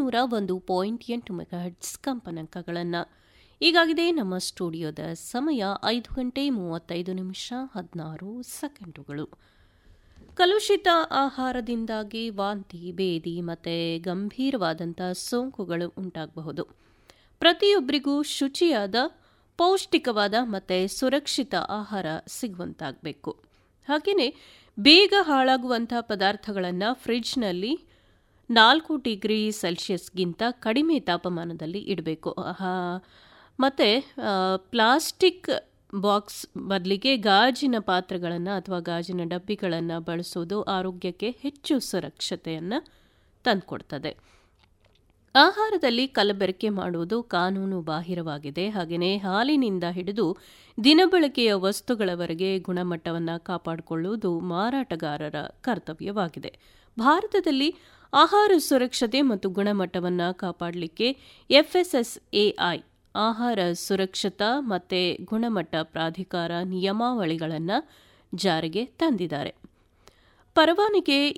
ನೂರ ಒಂದು ಪಾಯಿಂಟ್ ಎಂಟು ಮೆಗಾಹೆಟ್ಸ್ ಕಂಪನಾಂಕಗಳನ್ನು ಈಗಾಗಿದೆ ನಮ್ಮ ಸ್ಟುಡಿಯೋದ ಸಮಯ ಐದು ಗಂಟೆ ಮೂವತ್ತೈದು ನಿಮಿಷ ಹದಿನಾರು ಸೆಕೆಂಡುಗಳು ಕಲುಷಿತ ಆಹಾರದಿಂದಾಗಿ ವಾಂತಿ ಬೇದಿ ಮತ್ತು ಗಂಭೀರವಾದಂಥ ಸೋಂಕುಗಳು ಉಂಟಾಗಬಹುದು ಪ್ರತಿಯೊಬ್ಬರಿಗೂ ಶುಚಿಯಾದ ಪೌಷ್ಟಿಕವಾದ ಮತ್ತು ಸುರಕ್ಷಿತ ಆಹಾರ ಸಿಗುವಂತಾಗಬೇಕು ಹಾಗೆಯೇ ಬೇಗ ಹಾಳಾಗುವಂಥ ಪದಾರ್ಥಗಳನ್ನು ಫ್ರಿಡ್ಜ್ನಲ್ಲಿ ನಾಲ್ಕು ಡಿಗ್ರಿ ಸೆಲ್ಸಿಯಸ್ಗಿಂತ ಕಡಿಮೆ ತಾಪಮಾನದಲ್ಲಿ ಇಡಬೇಕು ಮತ್ತು ಪ್ಲಾಸ್ಟಿಕ್ ಬಾಕ್ಸ್ ಬದಲಿಗೆ ಗಾಜಿನ ಪಾತ್ರೆಗಳನ್ನು ಅಥವಾ ಗಾಜಿನ ಡಬ್ಬಿಗಳನ್ನು ಬಳಸೋದು ಆರೋಗ್ಯಕ್ಕೆ ಹೆಚ್ಚು ಸುರಕ್ಷತೆಯನ್ನು ತಂದುಕೊಡ್ತದೆ ಆಹಾರದಲ್ಲಿ ಕಲಬೆರಕೆ ಮಾಡುವುದು ಕಾನೂನು ಬಾಹಿರವಾಗಿದೆ ಹಾಗೆಯೇ ಹಾಲಿನಿಂದ ಹಿಡಿದು ದಿನಬಳಕೆಯ ವಸ್ತುಗಳವರೆಗೆ ಗುಣಮಟ್ಟವನ್ನು ಕಾಪಾಡಿಕೊಳ್ಳುವುದು ಮಾರಾಟಗಾರರ ಕರ್ತವ್ಯವಾಗಿದೆ ಭಾರತದಲ್ಲಿ ಆಹಾರ ಸುರಕ್ಷತೆ ಮತ್ತು ಗುಣಮಟ್ಟವನ್ನು ಕಾಪಾಡಲಿಕ್ಕೆ ಎಫ್ಎಸ್ಎಸ್ಎಐ ಆಹಾರ ಸುರಕ್ಷತಾ ಮತ್ತು ಗುಣಮಟ್ಟ ಪ್ರಾಧಿಕಾರ ನಿಯಮಾವಳಿಗಳನ್ನು ಜಾರಿಗೆ ತಂದಿದ್ದಾರೆ ಪರವಾನಗಿ